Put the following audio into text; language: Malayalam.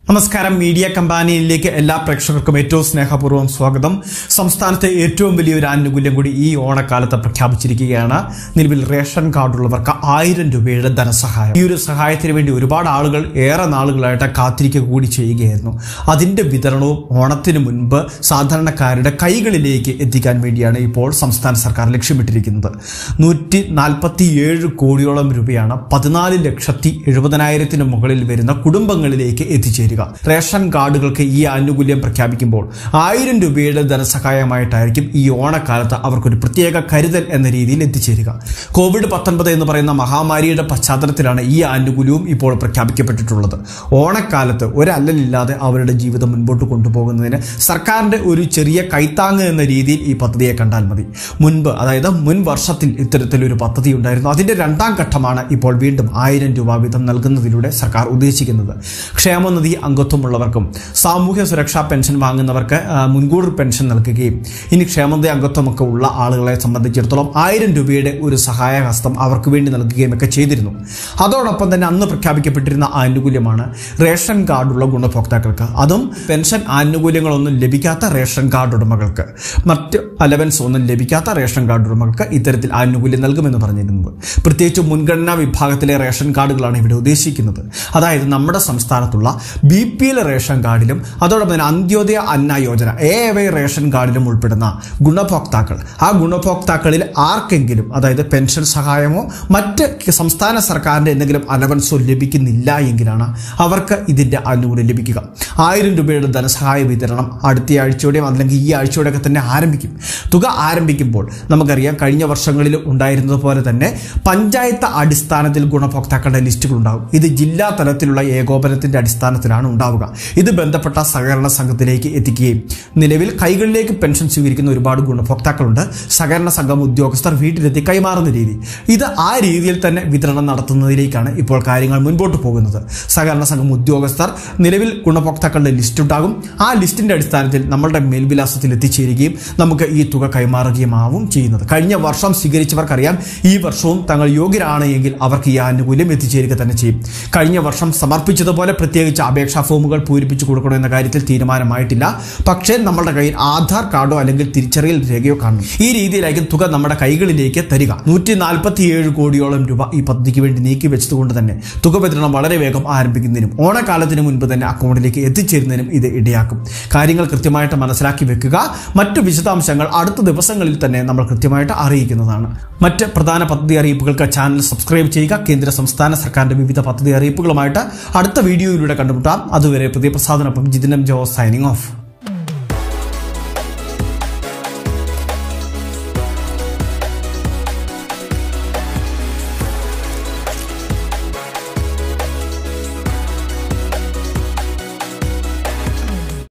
നമസ്കാരം മീഡിയ കമ്പാനിയിലേക്ക് എല്ലാ പ്രേക്ഷകർക്കും ഏറ്റവും സ്നേഹപൂർവ്വം സ്വാഗതം സംസ്ഥാനത്തെ ഏറ്റവും വലിയൊരു ആനുകൂല്യം കൂടി ഈ ഓണക്കാലത്ത് പ്രഖ്യാപിച്ചിരിക്കുകയാണ് നിലവിൽ റേഷൻ കാർഡുള്ളവർക്ക് ആയിരം രൂപയുടെ ധനസഹായം ഈ ഒരു സഹായത്തിന് വേണ്ടി ഒരുപാട് ആളുകൾ ഏറെ നാളുകളായിട്ട് കാത്തിരിക്കുക കൂടി ചെയ്യുകയായിരുന്നു അതിന്റെ വിതരണവും ഓണത്തിന് മുൻപ് സാധാരണക്കാരുടെ കൈകളിലേക്ക് എത്തിക്കാൻ വേണ്ടിയാണ് ഇപ്പോൾ സംസ്ഥാന സർക്കാർ ലക്ഷ്യമിട്ടിരിക്കുന്നത് നൂറ്റി നാൽപ്പത്തിയേഴ് കോടിയോളം രൂപയാണ് പതിനാല് ലക്ഷത്തി എഴുപതിനായിരത്തിന് മുകളിൽ വരുന്ന കുടുംബങ്ങളിലേക്ക് എത്തിച്ചേരുക റേഷൻ കാർഡുകൾക്ക് ഈ ആനുകൂല്യം പ്രഖ്യാപിക്കുമ്പോൾ ആയിരം രൂപയുടെ ധനസഹായമായിട്ടായിരിക്കും ഈ ഓണക്കാലത്ത് അവർക്കൊരു പ്രത്യേക കരുതൽ എന്ന രീതിയിൽ എത്തിച്ചേരുക കോവിഡ് പത്തൊൻപത് എന്ന് പറയുന്ന മഹാമാരിയുടെ പശ്ചാത്തലത്തിലാണ് ഈ ആനുകൂല്യവും ഇപ്പോൾ പ്രഖ്യാപിക്കപ്പെട്ടിട്ടുള്ളത് ഓണക്കാലത്ത് ഒരല്ലലില്ലാതെ അവരുടെ ജീവിതം മുൻപോട്ട് കൊണ്ടുപോകുന്നതിന് സർക്കാരിന്റെ ഒരു ചെറിയ കൈത്താങ്ങ് എന്ന രീതിയിൽ ഈ പദ്ധതിയെ കണ്ടാൽ മതി മുൻപ് അതായത് മുൻ വർഷത്തിൽ ഇത്തരത്തിലൊരു പദ്ധതി ഉണ്ടായിരുന്നു അതിന്റെ രണ്ടാം ഘട്ടമാണ് ഇപ്പോൾ വീണ്ടും ആയിരം രൂപ വീതം നൽകുന്നതിലൂടെ സർക്കാർ ഉദ്ദേശിക്കുന്നത് ക്ഷേമനിധി അംഗത്വമുള്ളവർക്കും സാമൂഹ്യ സുരക്ഷാ പെൻഷൻ വാങ്ങുന്നവർക്ക് ആ, മുൻകൂർ പെൻഷൻ നൽകുകയും ഇനി ക്ഷേമനിധി അംഗത്വമൊക്കെ ഉള്ള ആളുകളെ സംബന്ധിച്ചിടത്തോളം ആയിരം രൂപയുടെ ഒരു സഹായഹസ്തം അവർക്ക് വേണ്ടി നൽകുകയും ഒക്കെ ചെയ്തിരുന്നു അതോടൊപ്പം തന്നെ അന്ന് പ്രഖ്യാപിക്കപ്പെട്ടിരുന്ന ആനുകൂല്യമാണ് റേഷൻ കാർഡുള്ള ഗുണഭോക്താക്കൾക്ക് അതും പെൻഷൻ ആനുകൂല്യങ്ങളൊന്നും ലഭിക്കാത്ത റേഷൻ കാർഡ് ഉടമകൾക്ക് മറ്റ് അലവൻസ് ഒന്നും ലഭിക്കാത്ത റേഷൻ കാർഡ് ഉടമകൾക്ക് ഇത്തരത്തിൽ ആനുകൂല്യം നൽകുമെന്ന് പറഞ്ഞിരുന്നത് പ്രത്യേകിച്ച് മുൻഗണനാ വിഭാഗത്തിലെ റേഷൻ കാർഡുകളാണ് ഇവിടെ ഉദ്ദേശിക്കുന്നത് അതായത് നമ്മുടെ സംസ്ഥാനത്തുള്ള ബി പി എൽ റേഷൻ കാർഡിലും അതോടൊപ്പം തന്നെ Antyodaya Anna Yojana A Y ration കാർഡിലും ഉൾപ്പെടുന്ന ഗുണഭോക്താക്കൾ ആ ഗുണഭോക്താക്കളിൽ ആർക്കെങ്കിലും അതായത് പെൻഷൻ സഹായമോ മറ്റ് സംസ്ഥാന സർക്കാരിന്റെ എന്തെങ്കിലും അലവൻസോ ലഭിക്കുന്നില്ല എങ്കിലാണ് അവർക്ക് ഇതിന്റെ ആനുകൂല്യം ലഭിക്കുക ആയിരം രൂപയുടെ ധനസഹായ വിതരണം അടുത്ത ആഴ്ചയോടെയും അല്ലെങ്കിൽ ഈ ആഴ്ചയോടെയൊക്കെ തന്നെ ആരംഭിക്കും തുക ആരംഭിക്കുമ്പോൾ നമുക്കറിയാം കഴിഞ്ഞ വർഷങ്ങളിൽ ഉണ്ടായിരുന്നത് പോലെ തന്നെ പഞ്ചായത്ത് അടിസ്ഥാനത്തിൽ ഗുണഭോക്താക്കളുടെ ലിസ്റ്റുകൾ ഉണ്ടാകും ഇത് ജില്ലാ തലത്തിലുള്ള ഏകോപനത്തിന്റെ അടിസ്ഥാനത്തിലാണ് ഉണ്ടാവുക ഇത് ബന്ധപ്പെട്ട സഹകരണ സംഘത്തിലേക്ക് എത്തിക്കുകയും നിലവിൽ കൈകളിലേക്ക് പെൻഷൻ സ്വീകരിക്കുന്ന ഒരുപാട് ഗുണഭോക്താക്കളുണ്ട് സഹകരണ സംഘം ഉദ്യോഗസ്ഥർ വീട്ടിലെത്തി കൈമാറുന്ന രീതി ഇത് ആ രീതിയിൽ തന്നെ വിതരണം നടത്തുന്നതിലേക്കാണ് ഇപ്പോൾ കാര്യങ്ങൾ മുൻപോട്ട് പോകുന്നത് സഹകരണ സംഘം ഉദ്യോഗസ്ഥർ നിലവിൽ ഗുണഭോക്താക്കളുടെ ലിസ്റ്റ് ഉണ്ടാകും ആ ലിസ്റ്റിന്റെ അടിസ്ഥാനത്തിൽ നമ്മളുടെ മേൽവിലാസത്തിൽ എത്തിച്ചേരുകയും നമുക്ക് ഈ തുക കൈമാറുകയും ആവും ചെയ്യുന്നത് കഴിഞ്ഞ വർഷം സ്വീകരിച്ചവർക്കറിയാം ഈ വർഷവും തങ്ങൾ യോഗ്യരാണ് എങ്കിൽ അവർക്ക് ഈ ആനുകൂല്യം എത്തിച്ചേരുക തന്നെ ചെയ്യും കഴിഞ്ഞ വർഷം സമർപ്പിച്ചതുപോലെ പ്രത്യേകിച്ച് അപേക്ഷാ ഫോമുകൾ പൂരിപ്പിച്ചു കൊടുക്കണോ എന്ന കാര്യത്തിൽ തീരുമാനമായിട്ടില്ല പക്ഷേ നമ്മുടെ കയ്യിൽ ആധാർ കാർഡോ അല്ലെങ്കിൽ തിരിച്ചറിയൽ രേഖയോ കാണണം ഈ രീതിയിലായിരിക്കും തുക നമ്മുടെ കൈകളിലേക്ക് തരിക നൂറ്റി നാൽപ്പത്തിയേഴ് കോടിയോളം രൂപ ഈ പദ്ധതിക്ക് വേണ്ടി നീക്കി വെച്ചതുകൊണ്ട് തന്നെ തുക വിതരണം വളരെ വേഗം ആരംഭിക്കുന്നതിനും ഓണക്കാലത്തിന് മുൻപ് തന്നെ അക്കൗണ്ടിലേക്ക് എത്തിച്ചേരുന്നതിനും ഇത് ഇടയാക്കും കാര്യങ്ങൾ കൃത്യമായിട്ട് മനസ്സിലാക്കി വെക്കുക മറ്റു വിശദാംശങ്ങൾ അടുത്ത ദിവസങ്ങളിൽ തന്നെ നമ്മൾ കൃത്യമായിട്ട് അറിയിക്കുന്നതാണ് മറ്റ് പ്രധാന പദ്ധതി അറിയിപ്പുകൾക്ക് ചാനൽ സബ്സ്ക്രൈബ് ചെയ്യുക കേന്ദ്ര സംസ്ഥാന സർക്കാരിന്റെ വിവിധ പദ്ധതി അറിയിപ്പുകളുമായിട്ട് അടുത്ത വീഡിയോയിലൂടെ കണ്ടുമുട്ടാം അതുവരെ പ്രതിപ്രസാദനൊപ്പം ജിതിനം ജോ സൈനിങ് ഓഫ്